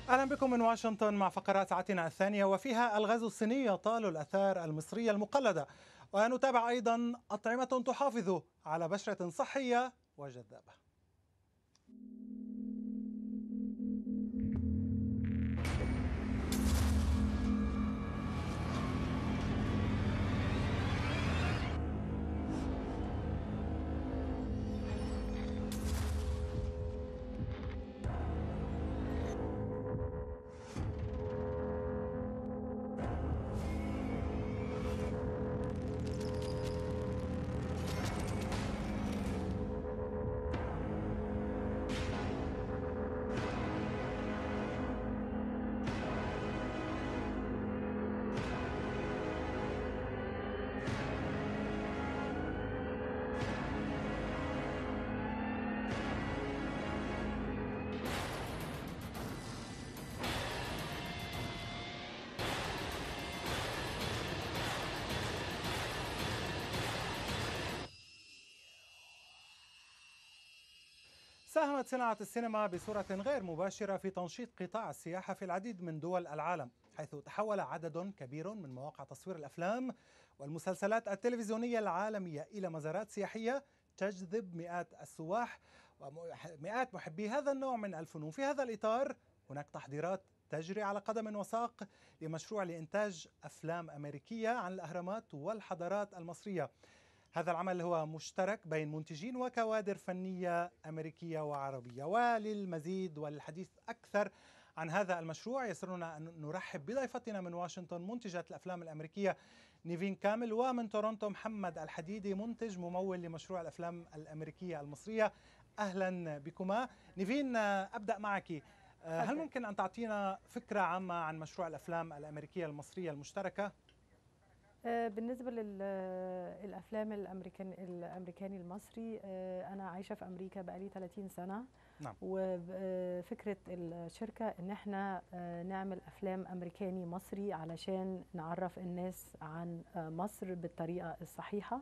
اهلا بكم من واشنطن مع فقرات ساعتنا الثانيه وفيها الغاز الصيني يطال الاثار المصريه المقلده ونتابع ايضا اطعمه تحافظ على بشره صحيه وجذابه ساهمت صناعة السينما بصورة غير مباشرة في تنشيط قطاع السياحة في العديد من دول العالم حيث تحول عدد كبير من مواقع تصوير الأفلام والمسلسلات التلفزيونية العالمية إلى مزارات سياحية تجذب مئات السواح ومئات محبي هذا النوع من الفنون في هذا الإطار هناك تحضيرات تجري على قدم وساق لمشروع لإنتاج أفلام أمريكية عن الأهرامات والحضارات المصرية هذا العمل هو مشترك بين منتجين وكوادر فنية أمريكية وعربية وللمزيد والحديث أكثر عن هذا المشروع يسرنا أن نرحب بضيفتنا من واشنطن منتجة الأفلام الأمريكية نيفين كامل ومن تورونتو محمد الحديدي منتج ممول لمشروع الأفلام الأمريكية المصرية أهلا بكما نيفين أبدأ معك هل ممكن أن تعطينا فكرة عامة عن مشروع الأفلام الأمريكية المصرية المشتركة؟ بالنسبه للافلام الامريكان الامريكاني المصري انا عايشه في امريكا بقالي 30 سنه نعم. وفكره الشركه ان احنا نعمل افلام امريكاني مصري علشان نعرف الناس عن مصر بالطريقه الصحيحه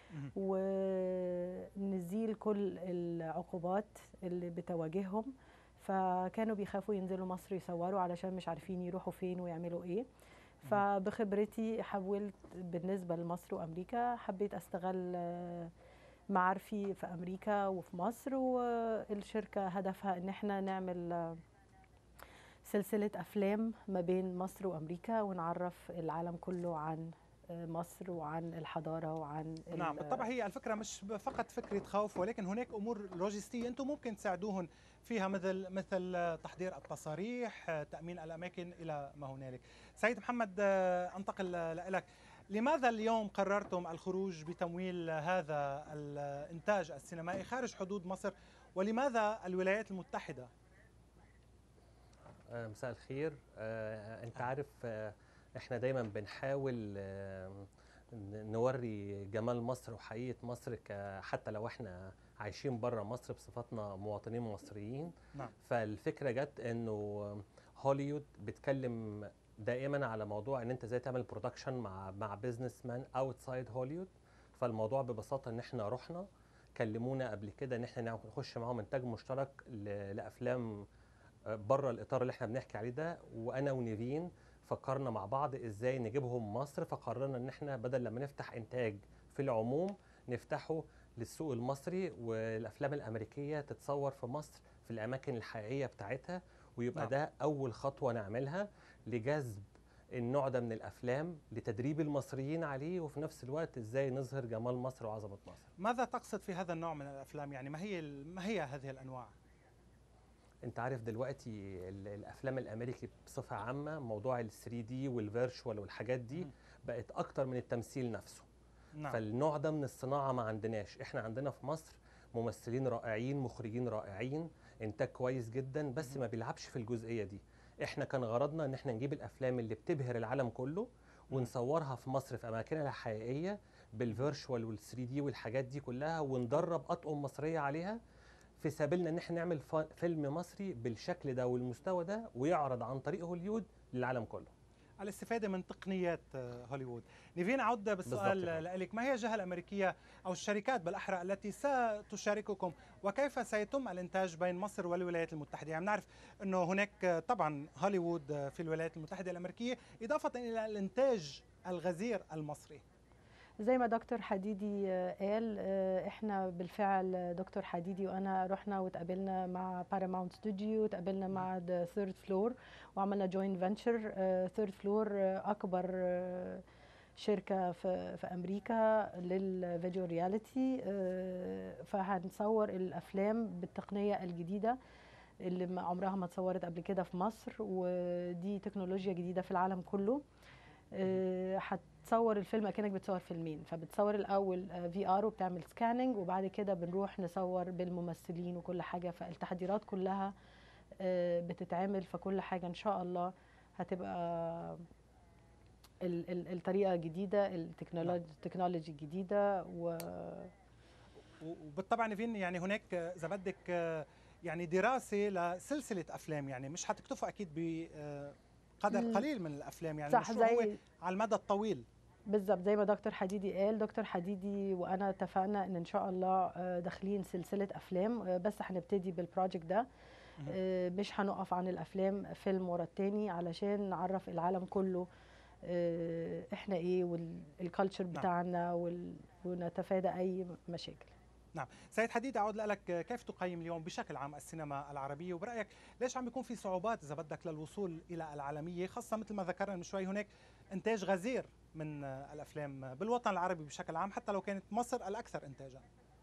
ونزيل كل العقوبات اللي بتواجههم فكانوا بيخافوا ينزلوا مصر يصوروا علشان مش عارفين يروحوا فين ويعملوا ايه فبخبرتي حولت بالنسبة لمصر وأمريكا حبيت أستغل معارفي في أمريكا وفي مصر والشركة هدفها إن احنا نعمل سلسلة أفلام ما بين مصر وأمريكا ونعرف العالم كله عن مصر وعن الحضاره وعن نعم بالطبع هي الفكره مش فقط فكره خوف ولكن هناك امور لوجستيه انتم ممكن تساعدوهم فيها مثل مثل تحضير التصاريح تامين الاماكن الى ما هنالك سيد محمد انتقل لك لماذا اليوم قررتم الخروج بتمويل هذا الانتاج السينمائي خارج حدود مصر ولماذا الولايات المتحده مساء الخير انت عارف احنا دايما بنحاول نوري جمال مصر وحقيقه مصر حتى لو احنا عايشين بره مصر بصفتنا مواطنين مصريين نعم. فالفكره جت انه هوليوود بتكلم دائما على موضوع ان انت ازاي تعمل برودكشن مع مع بزنس مان اوتسايد هوليوود فالموضوع ببساطه ان احنا رحنا كلمونا قبل كده ان احنا نخش معاهم انتاج مشترك لافلام بره الاطار اللي احنا بنحكي عليه ده وانا ونيفين فكرنا مع بعض ازاي نجيبهم مصر فقررنا ان احنا بدل لما نفتح انتاج في العموم نفتحه للسوق المصري والافلام الامريكيه تتصور في مصر في الاماكن الحقيقيه بتاعتها ويبقى نعم. ده اول خطوه نعملها لجذب النوع ده من الافلام لتدريب المصريين عليه وفي نفس الوقت ازاي نظهر جمال مصر وعظمه مصر. ماذا تقصد في هذا النوع من الافلام يعني ما هي ما هي هذه الانواع؟ انت عارف دلوقتي الافلام الامريكي بصفه عامه موضوع ال 3 دي والفيرشوال والحاجات دي بقت اكتر من التمثيل نفسه نعم. فالنوع ده من الصناعه ما عندناش احنا عندنا في مصر ممثلين رائعين مخرجين رائعين انتاج كويس جدا بس ما بيلعبش في الجزئيه دي احنا كان غرضنا ان احنا نجيب الافلام اللي بتبهر العالم كله ونصورها في مصر في اماكنها الحقيقيه بالفيرشوال وال 3 دي والحاجات دي كلها وندرب اطقم مصريه عليها في سبيلنا ان احنا نعمل فيلم مصري بالشكل ده والمستوى ده ويعرض عن طريق هوليود للعالم كله الاستفاده من تقنيات آه، هوليوود نيفين اعود بالسؤال لك ما هي الجهه الامريكيه او الشركات بالاحرى التي ستشارككم وكيف سيتم الانتاج بين مصر والولايات المتحده يعني نعرف انه هناك طبعا هوليوود في الولايات المتحده الامريكيه اضافه الى الانتاج الغزير المصري زي ما دكتور حديدي قال احنا بالفعل دكتور حديدي وانا رحنا وتقابلنا مع باراماونت ستوديو وتقابلنا مع ذا ثيرد فلور وعملنا جوين فنتشر ثيرد فلور اكبر شركه في في امريكا للفيديو رياليتي فهنصور الافلام بالتقنيه الجديده اللي عمرها ما اتصورت قبل كده في مصر ودي تكنولوجيا جديده في العالم كله هتصور الفيلم اكنك بتصور فيلمين فبتصور الاول في ار وبتعمل سكاننج وبعد كده بنروح نصور بالممثلين وكل حاجه فالتحضيرات كلها بتتعمل فكل حاجه ان شاء الله هتبقى الطريقه جديده التكنولوجي التكنولوجي الجديده و وبالطبع نيفين يعني هناك اذا بدك يعني دراسه لسلسله افلام يعني مش حتكتفوا اكيد ب قدر قليل من الافلام يعني صح زي هو على المدى الطويل بالظبط زي ما دكتور حديدي قال دكتور حديدي وانا اتفقنا ان ان شاء الله داخلين سلسله افلام بس هنبتدي بالبروجكت ده مش هنقف عن الافلام فيلم ورا التاني علشان نعرف العالم كله احنا ايه والكالتشر بتاعنا ونتفادى اي مشاكل نعم سيد حديد اعود لك كيف تقيم اليوم بشكل عام السينما العربيه وبرايك ليش عم بيكون في صعوبات اذا بدك للوصول الى العالميه خاصه مثل ما ذكرنا من شوي هناك انتاج غزير من الافلام بالوطن العربي بشكل عام حتى لو كانت مصر الاكثر انتاجا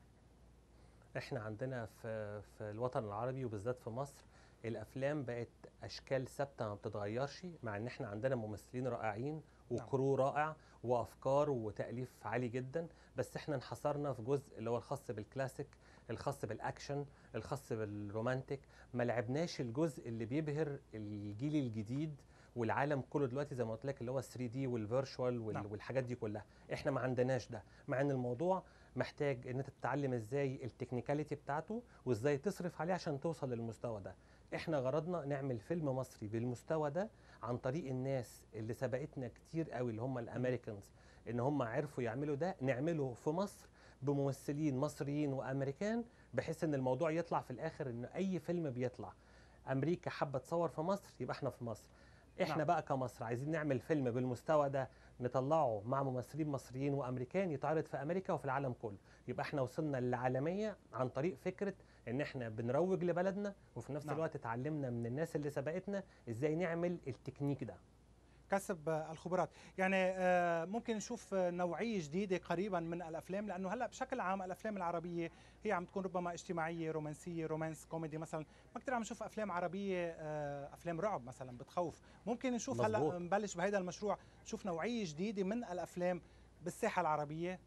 احنا عندنا في في الوطن العربي وبالذات في مصر الافلام بقت اشكال ثابته ما بتتغيرش مع ان احنا عندنا ممثلين رائعين وكرو رائع وافكار وتاليف عالي جدا بس احنا انحصرنا في جزء اللي هو الخاص بالكلاسيك الخاص بالاكشن الخاص بالرومانتك ما لعبناش الجزء اللي بيبهر الجيل الجديد والعالم كله دلوقتي زي ما قلت لك اللي هو 3 دي والفيرشوال وال... نعم. والحاجات دي كلها احنا ما عندناش ده مع ان الموضوع محتاج ان انت تتعلم ازاي التكنيكاليتي بتاعته وازاي تصرف عليه عشان توصل للمستوى ده احنا غرضنا نعمل فيلم مصري بالمستوى ده عن طريق الناس اللي سبقتنا كتير قوي اللي هم الامريكانز ان هم عرفوا يعملوا ده نعمله في مصر بممثلين مصريين وامريكان بحيث ان الموضوع يطلع في الاخر ان اي فيلم بيطلع امريكا حابه تصور في مصر يبقى احنا في مصر احنا نعم. بقى كمصر عايزين نعمل فيلم بالمستوى ده نطلعه مع ممثلين مصريين وامريكان يتعرض في امريكا وفي العالم كله يبقى احنا وصلنا للعالميه عن طريق فكره ان احنا بنروج لبلدنا وفي نفس نعم. الوقت اتعلمنا من الناس اللي سبقتنا ازاي نعمل التكنيك ده كسب الخبرات يعني آه، ممكن نشوف نوعية جديدة قريبا من الأفلام لأنه هلأ بشكل عام الأفلام العربية هي عم تكون ربما اجتماعية رومانسية رومانس كوميدي مثلا ما كثير عم نشوف أفلام عربية آه، أفلام رعب مثلا بتخوف ممكن نشوف هلأ مظبوط. نبلش بهذا المشروع نشوف نوعية جديدة من الأفلام بالساحة العربية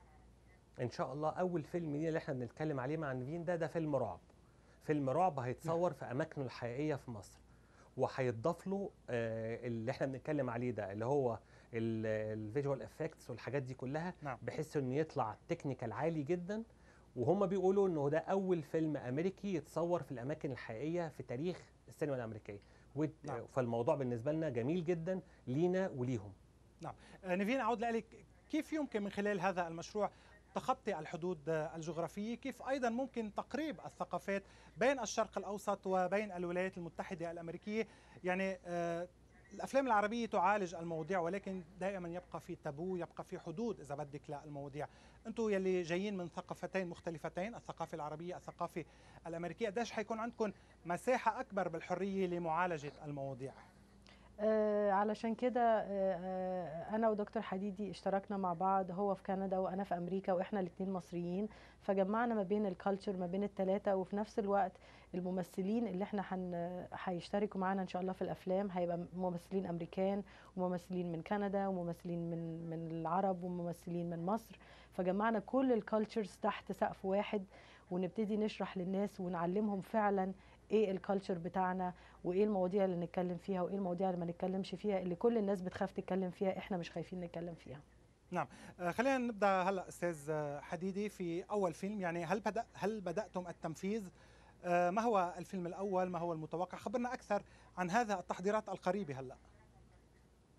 ان شاء الله اول فيلم لينا اللي احنا بنتكلم عليه مع نيفين ده ده فيلم رعب فيلم رعب هيتصور في اماكنه الحقيقيه في مصر وهيتضاف له آه، اللي احنا بنتكلم عليه ده اللي هو الفيجوال افكتس والحاجات دي كلها نعم. بحيث انه يطلع تكنيكال عالي جدا وهم بيقولوا انه ده اول فيلم امريكي يتصور في الاماكن الحقيقيه في تاريخ السينما الامريكيه ود- نعم. فالموضوع بالنسبه لنا جميل جدا لينا وليهم آه، نيفين أعود لك كيف يمكن من خلال هذا المشروع تخطي الحدود آه، الجغرافية كيف أيضا ممكن تقريب الثقافات بين الشرق الأوسط وبين الولايات المتحدة الأمريكية يعني آه، الأفلام العربية تعالج المواضيع ولكن دائما يبقى في تابو يبقى في حدود إذا بدك للمواضيع أنتم يلي جايين من ثقافتين مختلفتين الثقافة العربية الثقافة الأمريكية قديش حيكون عندكم مساحة أكبر بالحرية لمعالجة المواضيع آه علشان كده آه آه انا ودكتور حديدي اشتركنا مع بعض هو في كندا وانا في امريكا واحنا الاثنين مصريين فجمعنا ما بين الكالتشر ما بين الثلاثه وفي نفس الوقت الممثلين اللي احنا هن هيشتركوا معانا ان شاء الله في الافلام هيبقى ممثلين امريكان وممثلين من كندا وممثلين من من العرب وممثلين من مصر فجمعنا كل الكالتشرز تحت سقف واحد ونبتدي نشرح للناس ونعلمهم فعلا ايه الكالتشر بتاعنا وايه المواضيع اللي نتكلم فيها وايه المواضيع اللي ما نتكلمش فيها اللي كل الناس بتخاف تتكلم فيها احنا مش خايفين نتكلم فيها آه، خلينا نبدا هلا استاذ آه، حديدي في اول فيلم يعني هل بدا هل بداتم التنفيذ آه، ما هو الفيلم الاول ما هو المتوقع خبرنا اكثر عن هذا التحضيرات القريبه هلا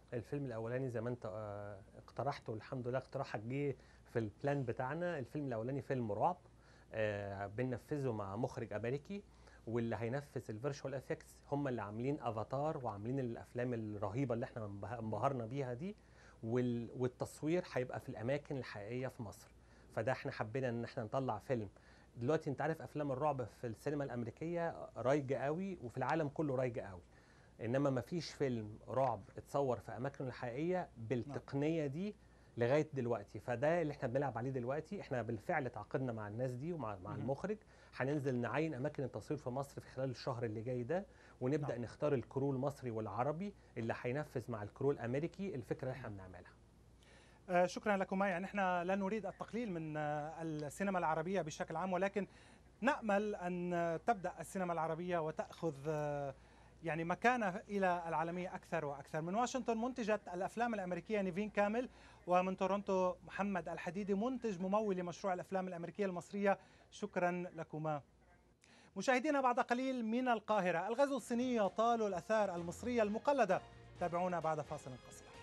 الفيلم الاولاني زي ما انت آه، اقترحته الحمد لله اقتراحك جه في البلان بتاعنا الفيلم الاولاني فيلم رعب آه، بننفذه مع مخرج امريكي واللي هينفذ الفيرشوال افكتس هم اللي عاملين افاتار وعاملين الافلام الرهيبه اللي احنا انبه- انبهرنا بيها دي وال- والتصوير هيبقى في الاماكن الحقيقيه في مصر فده احنا حبينا ان احنا نطلع فيلم دلوقتي انت عارف افلام الرعب في السينما الامريكيه رايجه قوي وفي العالم كله رايجه قوي انما ما فيش فيلم رعب اتصور في اماكنه الحقيقيه بالتقنيه دي لغايه دلوقتي فده اللي احنا بنلعب عليه دلوقتي احنا بالفعل تعاقدنا مع الناس دي ومع مع مهم. المخرج هننزل نعين اماكن التصوير في مصر في خلال الشهر اللي جاي ده ونبدا نعم. نختار الكرو المصري والعربي اللي هينفذ مع الكرو الامريكي الفكره اللي احنا بنعملها آه، شكرا لكما يعني احنا لا نريد التقليل من آه، السينما العربية بشكل عام ولكن نأمل أن آه، تبدأ السينما العربية وتأخذ آه، يعني مكانة إلى العالمية أكثر وأكثر من واشنطن منتجة الأفلام الأمريكية نيفين كامل ومن تورونتو محمد الحديدي منتج ممول لمشروع الأفلام الأمريكية المصرية شكرا لكما مشاهدينا بعد قليل من القاهرة الغزو الصيني يطال الأثار المصرية المقلدة تابعونا بعد فاصل قصير